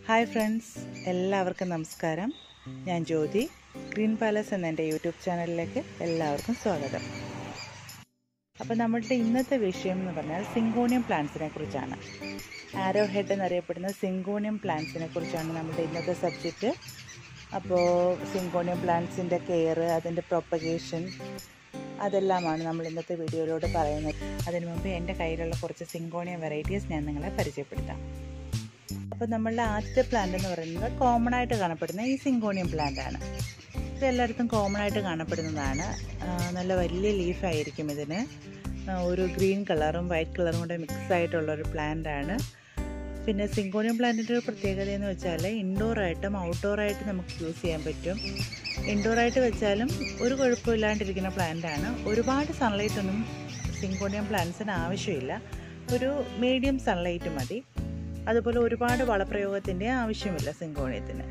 hi friends എല്ലാവർക്കും നമസ്കാരം ഞാൻ ജ്യോതി ഗ്രീൻ പാലസ് എന്ന എൻ്റെ യൂട്യൂബ് ചാനലിലേക്ക് എല്ലാവർക്കും സ്വാഗതം അപ്പോൾ നമ്മളുടെ ഇന്നത്തെ വിഷയം എന്ന് പറഞ്ഞാൽ സിങ്കോണിയം പ്ലാന്റ്സിനെ കുറിച്ചാണ് ആരോ ഹെഡ് എന്നറിയപ്പെടുന്ന സിങ്കോണിയം പ്ലാന്റ്സിനെ കുറിച്ചാണ് നമ്മുടെ ഇന്നത്തെ സബ്ജക്റ്റ് അപ്പോൾ സിങ്കോണിയം പ്ലാന്റ്സിൻ്റെ കെയർ അതിൻ്റെ പ്രൊപ്പഗേഷൻ അതെല്ലാമാണ് നമ്മൾ ഇന്നത്തെ വീഡിയോയിലൂടെ പറയുന്നത് അതിനു മുമ്പ് എൻ്റെ കയ്യിലുള്ള കുറച്ച് സിങ്കോണിയം വെറൈറ്റീസ് ഞാൻ നിങ്ങളെ പരിചയപ്പെടുത്താം അപ്പോൾ നമ്മളുടെ ആദ്യത്തെ പ്ലാന്റ് എന്ന് പറയുന്നത് കോമൺ ആയിട്ട് കാണപ്പെടുന്ന ഈ സിങ്കോണിയം പ്ലാന്റ് ആണ് ഇത് എല്ലായിടത്തും കോമൺ ആയിട്ട് കാണപ്പെടുന്നതാണ് ആ, നല്ല വലിയ ലീഫായിരിക്കും ഇതിന് ആ, ഒരു ഗ്രീൻ കളറും വൈറ്റ് കളറും കൂടെ മിക്സ് ആയിട്ടുള്ള ഒരു പ്ലാന്റ് ആണ് പിന്നെ സിങ്കോണിയം പ്ലാന്റിൻ്റെ ഒരു പ്രത്യേകത എന്ന് വെച്ചാൽ ഇൻഡോർ ആയിട്ടും ഔട്ട്ഡോർ ആയിട്ട് നമുക്ക് യൂസ് ചെയ്യാൻ പറ്റും ഇൻഡോർ ആയിട്ട് വെച്ചാലും ഒരു കുഴപ്പമില്ലാണ്ടിരിക്കുന്ന പ്ലാന്റ് ആണ് ഒരുപാട് സൺലൈറ്റ് ഒന്നും സിങ്കോണിയം പ്ലാന്റ്സിന് ആവശ്യമില്ല ഒരു മീഡിയം സൺലൈറ്റ് മതി അതുപോലെ ഒരുപാട് വളപ്രയോഗത്തിൻ്റെ ആവശ്യമില്ല സിങ്കോണിയത്തിന്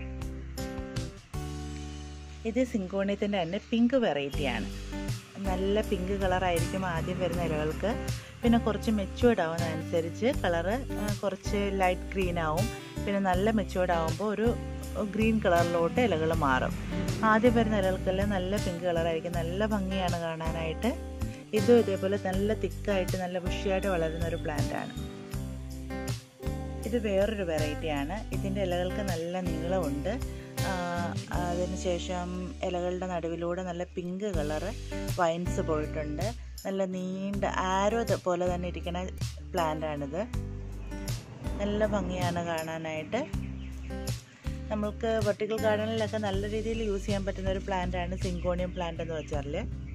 ഇത് സിങ്കോണിയത്തിൻ്റെ തന്നെ പിങ്ക് വെറൈറ്റിയാണ് നല്ല പിങ്ക് കളറായിരിക്കും ആദ്യം വരുന്ന ഇലകൾക്ക് പിന്നെ കുറച്ച് മെച്ചുവേർഡ് ആവുന്നതനുസരിച്ച് കളറ് കുറച്ച് ലൈറ്റ് ഗ്രീൻ ആവും പിന്നെ നല്ല മെച്ചുവേർഡ് ആവുമ്പോൾ ഒരു ഗ്രീൻ കളറിലോട്ട് ഇലകൾ മാറും ആദ്യം വരുന്ന ഇലകൾക്കെല്ലാം നല്ല പിങ്ക് കളറായിരിക്കും നല്ല ഭംഗിയാണ് കാണാനായിട്ട് ഇതും ഇതേപോലെ നല്ല തിക്കായിട്ട് നല്ല ബുഷിയായിട്ട് വളരുന്ന ഒരു പ്ലാന്റ് ആണ് ഇത് വേറൊരു വെറൈറ്റിയാണ് ഇതിൻ്റെ ഇലകൾക്ക് നല്ല നീളമുണ്ട് അതിനുശേഷം ഇലകളുടെ നടുവിലൂടെ നല്ല പിങ്ക് കളറ് വൈൻസ് പോയിട്ടുണ്ട് നല്ല നീണ്ട ആരോ പോലെ തന്നെ ഇരിക്കുന്ന പ്ലാന്റാണിത് നല്ല ഭംഗിയാണ് കാണാനായിട്ട് നമ്മൾക്ക് വെർട്ടിക്കൽ ഗാർഡനിലൊക്കെ നല്ല രീതിയിൽ യൂസ് ചെയ്യാൻ പറ്റുന്ന ഒരു പ്ലാന്റാണ് സിങ്കോണിയം പ്ലാന്റ് എന്ന് വെച്ചാൽ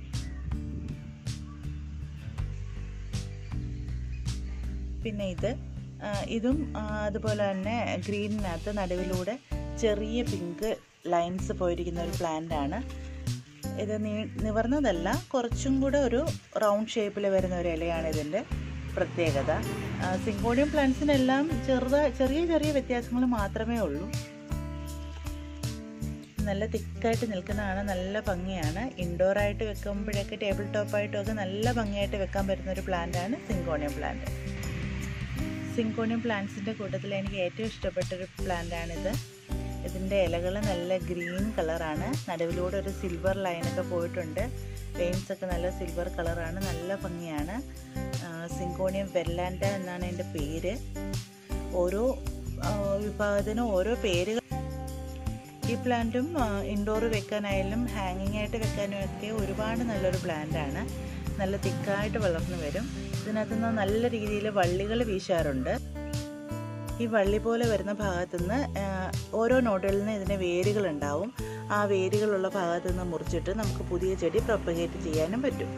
പിന്നെ ഇത് ആ, ഇതും ആ, അതുപോലെ തന്നെ ഗ്രീനിനകത്ത് നടുവിലൂടെ ചെറിയ പിങ്ക് ലൈൻസ് പോയിരിക്കുന്ന ഒരു പ്ലാന്റ് ആണ് ഇത് നീ നിവർന്നതല്ല കുറച്ചും കൂടെ ഒരു റൗണ്ട് ഷേപ്പിൽ വരുന്ന ഒരു ഇലയാണ് ഇതിൻ്റെ പ്രത്യേകത ആ, സിങ്കോണിയം പ്ലാന്റ്സിനെല്ലാം ചെറുത ചെറിയ ചെറിയ വ്യത്യാസങ്ങൾ മാത്രമേ ഉള്ളൂ നല്ല തിക്കായിട്ട് നിൽക്കുന്നതാണ് നല്ല ഭംഗിയാണ് ഇൻഡോർ ആയിട്ട് വെക്കുമ്പോഴൊക്കെ ടേബിൾ ടോപ്പായിട്ടും ഒക്കെ നല്ല ഭംഗിയായിട്ട് വെക്കാൻ പറ്റുന്ന ഒരു പ്ലാന്റാണ് സിങ്കോണിയം പ്ലാന്റ് സിങ്കോണിയം പ്ലാന്റ്സിൻ്റെ കൂട്ടത്തിൽ എനിക്ക് ഏറ്റവും ഇഷ്ടപ്പെട്ടൊരു പ്ലാന്റാണിത് ഇതിൻ്റെ ഇലകൾ നല്ല ഗ്രീൻ കളറാണ് നടുവിലൂടെ ഒരു സിൽവർ ലൈനൊക്കെ പോയിട്ടുണ്ട് വെയിൻസ് ഒക്കെ നല്ല സിൽവർ കളറാണ് നല്ല ഭംഗിയാണ് സിങ്കോണിയം വെല്ലാൻഡ എന്നാണ് എൻ്റെ പേര് ഓരോ ആ, വിഭാഗത്തിനും ഓരോ പേരുകൾ ഈ പ്ലാന്റും ഇൻഡോർ വെക്കാനായാലും ഹാങ്ങിങ് ആയിട്ട് വെക്കാനും ഒക്കെ ഒരുപാട് നല്ലൊരു പ്ലാന്റാണ് നല്ല തിക്കായിട്ട് വളർന്നു വരും ഇതിനകത്ത് നിന്ന് നല്ല രീതിയിൽ വള്ളികൾ വീശാറുണ്ട് ഈ വള്ളി പോലെ വരുന്ന ഭാഗത്തു നിന്ന് ഓരോ നോഡുകളിൽ നിന്ന് ഇതിന് വേരുകൾ ഉണ്ടാവും ആ വേരുകളുള്ള ഭാഗത്തു നിന്ന് മുറിച്ചിട്ട് നമുക്ക് പുതിയ ചെടി പ്രൊപ്പഗേറ്റ് ചെയ്യാനും പറ്റും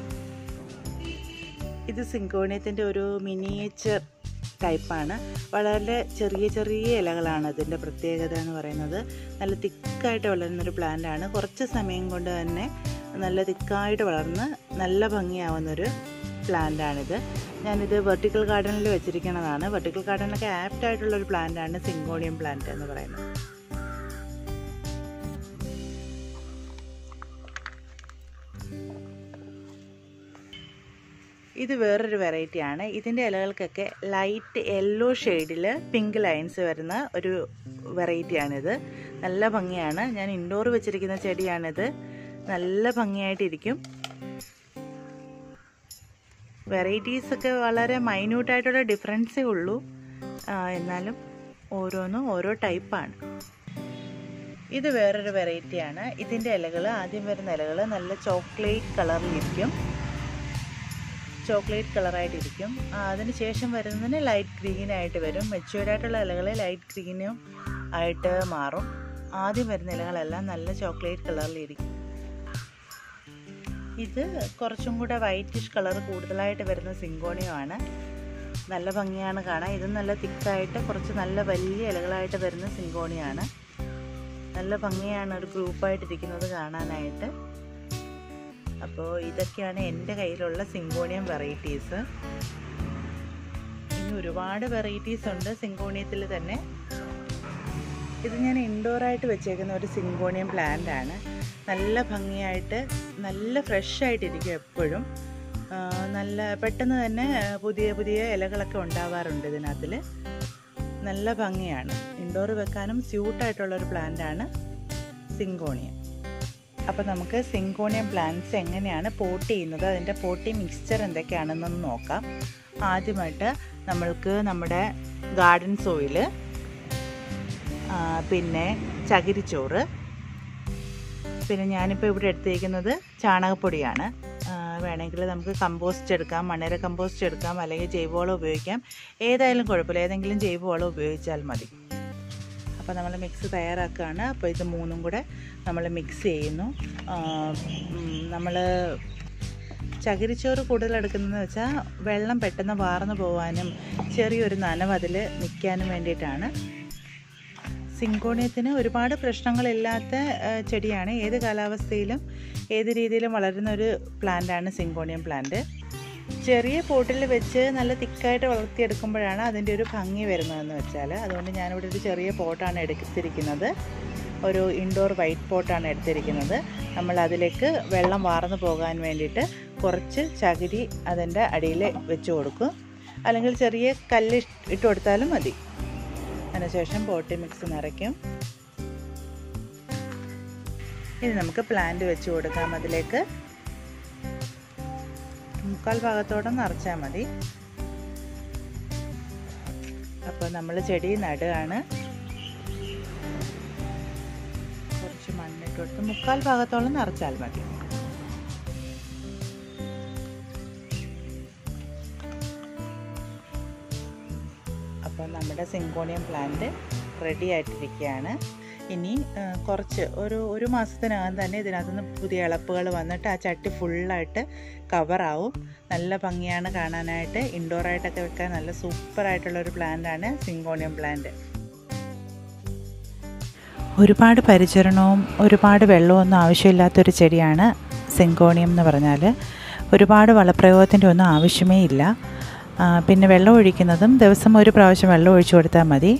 ഇത് സിങ്കോണിയത്തിൻ്റെ ഒരു മിനിയേച്ചർ ടൈപ്പാണ് വളരെ ചെറിയ ചെറിയ ഇലകളാണ് ഇതിൻ്റെ പ്രത്യേകത എന്ന് പറയുന്നത് നല്ല തിക്കായിട്ട് വളരുന്നൊരു പ്ലാന്റ് ആണ് കുറച്ച് സമയം കൊണ്ട് തന്നെ നല്ല തിക്കായിട്ട് വളർന്ന് നല്ല ഭംഗിയാവുന്നൊരു പ്ലാന്റ് ആണിത് ഞാനിത് വെർട്ടിക്കൽ ഗാർഡനിൽ വെച്ചിരിക്കുന്നതാണ് വെർട്ടിക്കൽ ഗാർഡനിലൊക്കെ ആപ്റ്റ് ആയിട്ടുള്ള ഒരു പ്ലാന്റ് ആണ് സിങ്കോണിയം പ്ലാന്റ് എന്ന് പറയുന്നത് ഇത് വേറൊരു വെറൈറ്റി ആണ് ഇതിൻ്റെ ഇലകൾക്കൊക്കെ ലൈറ്റ് യെല്ലോ ഷെയ്ഡിൽ പിങ്ക് ലൈൻസ് വരുന്ന ഒരു വെറൈറ്റിയാണിത് നല്ല ഭംഗിയാണ് ഞാൻ ഇൻഡോർ വെച്ചിരിക്കുന്ന ചെടിയാണിത് നല്ല ഭംഗിയായിട്ടിരിക്കും വെറൈറ്റീസ് ഒക്കെ വളരെ മൈന്യൂട്ടായിട്ടുള്ള ഡിഫറൻസേ ഉള്ളൂ ആ, എന്നാലും ഓരോന്നും ഓരോ ടൈപ്പാണ് ഇത് വേറൊരു വെറൈറ്റിയാണ് ഇതിൻ്റെ ഇലകൾ ആദ്യം വരുന്ന ഇലകൾ നല്ല ചോക്ലേറ്റ് കളറിലിരിക്കും ചോക്ലേറ്റ് കളറായിട്ടിരിക്കും അതിന് ശേഷം വരുന്നതിന് ലൈറ്റ് ഗ്രീൻ ആയിട്ട് വരും മെച്യൂർഡ് ആയിട്ടുള്ള ഇലകൾ ലൈറ്റ് ഗ്രീനും ആയിട്ട് മാറും ആദ്യം വരുന്ന ഇലകളെല്ലാം നല്ല ചോക്ലേറ്റ് കളറിലിരിക്കും ഇത് കുറച്ചും കൂടെ വൈറ്റിഷ് കളർ കൂടുതലായിട്ട് വരുന്ന സിങ്കോണിയമാണ് നല്ല ഭംഗിയാണ് കാണാൻ ഇത് നല്ല തിക്കായിട്ട് കുറച്ച് നല്ല വലിയ ഇലകളായിട്ട് വരുന്ന സിങ്കോണിയാണ് നല്ല ഭംഗിയാണ് ഒരു ഗ്രൂപ്പായിട്ടിരിക്കുന്നത് കാണാനായിട്ട് അപ്പോൾ ഇതൊക്കെയാണ് എൻ്റെ കയ്യിലുള്ള സിങ്കോണിയം വെറൈറ്റീസ് ഇനി ഒരുപാട് വെറൈറ്റീസ് ഉണ്ട് സിങ്കോണിയത്തിൽ തന്നെ ഇത് ഞാൻ ഇൻഡോറായിട്ട് വെച്ചേക്കുന്ന ഒരു സിങ്കോണിയം പ്ലാന്റ് ആണ് നല്ല ഭംഗിയായിട്ട് നല്ല ഫ്രഷ് ആയിട്ടിരിക്കും എപ്പോഴും ആ, നല്ല പെട്ടെന്ന് തന്നെ പുതിയ പുതിയ ഇലകളൊക്കെ ഉണ്ടാവാറുണ്ട് ഇതിനകത്തിൽ നല്ല ഭംഗിയാണ് ഇൻഡോർ വെക്കാനും സ്യൂട്ടായിട്ടുള്ളൊരു പ്ലാന്റാണ് സിങ്കോണിയം അപ്പോൾ നമുക്ക് സിങ്കോണിയം പ്ലാന്റ്സ് എങ്ങനെയാണ് പോട്ട് ചെയ്യുന്നത് അതിൻ്റെ പോട്ടി മിക്സ്ചർ എന്തൊക്കെയാണെന്നൊന്ന് നോക്കാം ആദ്യമായിട്ട് നമ്മൾക്ക് നമ്മുടെ ഗാർഡൻ സോയില് പിന്നെ ചകിരിച്ചോറ് പിന്നെ ഞാനിപ്പോൾ ഇവിടെ എടുത്തിരിക്കുന്നത് ചാണകപ്പൊടിയാണ് വേണമെങ്കിൽ നമുക്ക് കമ്പോസ്റ്റ് എടുക്കാം മണ്ണിര കമ്പോസ്റ്റ് എടുക്കാം അല്ലെങ്കിൽ ജൈവവളം ഉപയോഗിക്കാം ഏതായാലും കുഴപ്പമില്ല ഏതെങ്കിലും ജൈവവളം ഉപയോഗിച്ചാൽ മതി അപ്പോൾ നമ്മൾ മിക്സ് തയ്യാറാക്കുകയാണ് അപ്പോൾ ഇത് മൂന്നും കൂടെ നമ്മൾ മിക്സ് ചെയ്യുന്നു നമ്മൾ ചകിരിച്ചോറ് കൂടുതൽ എടുക്കുന്നതെന്ന് വെച്ചാൽ വെള്ളം പെട്ടെന്ന് വാർന്നു പോകാനും ചെറിയൊരു നനവ് അതിൽ നിൽക്കാനും വേണ്ടിയിട്ടാണ് സിങ്കോണിയത്തിന് ഒരുപാട് പ്രശ്നങ്ങളില്ലാത്ത ചെടിയാണ് ഏത് കാലാവസ്ഥയിലും ഏത് രീതിയിലും വളരുന്ന ഒരു പ്ലാന്റാണ് സിങ്കോണിയം പ്ലാന്റ് ചെറിയ പോട്ടിൽ വെച്ച് നല്ല തിക്കായിട്ട് വളർത്തിയെടുക്കുമ്പോഴാണ് അതിൻ്റെ ഒരു ഭംഗി വരുന്നതെന്ന് വെച്ചാൽ അതുകൊണ്ട് ഞാനിവിടെ ഒരു ചെറിയ പോട്ടാണ് എടുത്തിരിക്കുന്നത് ഒരു ഇൻഡോർ വൈറ്റ് പോട്ടാണ് എടുത്തിരിക്കുന്നത് നമ്മൾ അതിലേക്ക് വെള്ളം വാർന്നു പോകാൻ വേണ്ടിയിട്ട് കുറച്ച് ചകിരി അതിൻ്റെ അടിയിൽ വെച്ച് കൊടുക്കും അല്ലെങ്കിൽ ചെറിയ കല്ല് ഇട്ട് കൊടുത്താലും മതി അതിനുശേഷം പോട്ടി മിക്സ് നിറയ്ക്കും ഇനി നമുക്ക് പ്ലാന്റ് വെച്ച് കൊടുക്കാം അതിലേക്ക് മുക്കാൽ ഭാഗത്തോടെ നിറച്ചാൽ മതി അപ്പോൾ നമ്മൾ ചെടി നടുകയാണ് കുറച്ച് മണ്ണിട്ട് കൊടുത്ത് മുക്കാൽ ഭാഗത്തോളം നിറച്ചാൽ മതി അപ്പോൾ നമ്മുടെ സിങ്കോണിയം പ്ലാന്റ് റെഡി ആയിട്ടിരിക്കുകയാണ് ഇനി കുറച്ച് ഒരു ഒരു മാസത്തിനകം തന്നെ ഇതിനകത്തുനിന്ന് പുതിയ ഇളപ്പുകൾ വന്നിട്ട് ആ ചട്ടി ഫുള്ളായിട്ട് കവറാവും നല്ല ഭംഗിയാണ് കാണാനായിട്ട് ഇൻഡോറായിട്ടൊക്കെ വെക്കാൻ നല്ല സൂപ്പറായിട്ടുള്ളൊരു പ്ലാന്റാണ് സിങ്കോണിയം പ്ലാന്റ് ഒരുപാട് പരിചരണവും ഒരുപാട് വെള്ളമൊന്നും ആവശ്യമില്ലാത്തൊരു ചെടിയാണ് സിങ്കോണിയം എന്ന് പറഞ്ഞാൽ ഒരുപാട് വളപ്രയോഗത്തിൻ്റെ ഒന്നും ആവശ്യമേ ഇല്ല പിന്നെ വെള്ളം ഒഴിക്കുന്നതും ദിവസം ഒരു പ്രാവശ്യം വെള്ളം ഒഴിച്ചു കൊടുത്താൽ മതി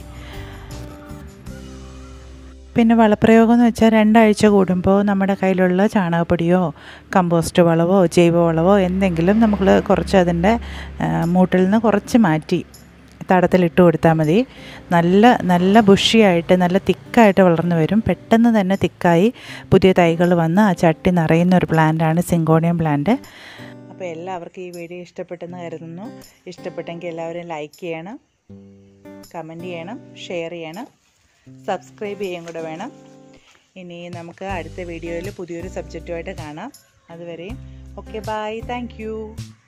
പിന്നെ വളപ്രയോഗം എന്ന് വെച്ചാൽ രണ്ടാഴ്ച കൂടുമ്പോൾ നമ്മുടെ കയ്യിലുള്ള ചാണകപ്പൊടിയോ കമ്പോസ്റ്റ് വളവോ ജൈവവളവോ എന്തെങ്കിലും നമ്മൾ കുറച്ച് അതിൻ്റെ മൂട്ടിൽ നിന്ന് കുറച്ച് മാറ്റി തടത്തിലിട്ട് കൊടുത്താൽ മതി നല്ല നല്ല ബുഷിയായിട്ട് നല്ല തിക്കായിട്ട് വളർന്നു വരും പെട്ടെന്ന് തന്നെ തിക്കായി പുതിയ തൈകൾ വന്ന് ആ ചട്ടി നിറയുന്ന ഒരു പ്ലാന്റാണ് സിങ്കോണിയം പ്ലാന്റ് അപ്പോൾ എല്ലാവർക്കും ഈ വീഡിയോ ഇഷ്ടപ്പെട്ടെന്ന് കരുതുന്നു ഇഷ്ടപ്പെട്ടെങ്കിൽ എല്ലാവരും ലൈക്ക് ചെയ്യണം കമൻറ്റ് ചെയ്യണം ഷെയർ ചെയ്യണം സബ്സ്ക്രൈബ് ചെയ്യുകയും കൂടെ വേണം ഇനി നമുക്ക് അടുത്ത വീഡിയോയിൽ പുതിയൊരു സബ്ജക്റ്റുമായിട്ട് കാണാം അതുവരെയും ഓക്കെ ബായ് താങ്ക്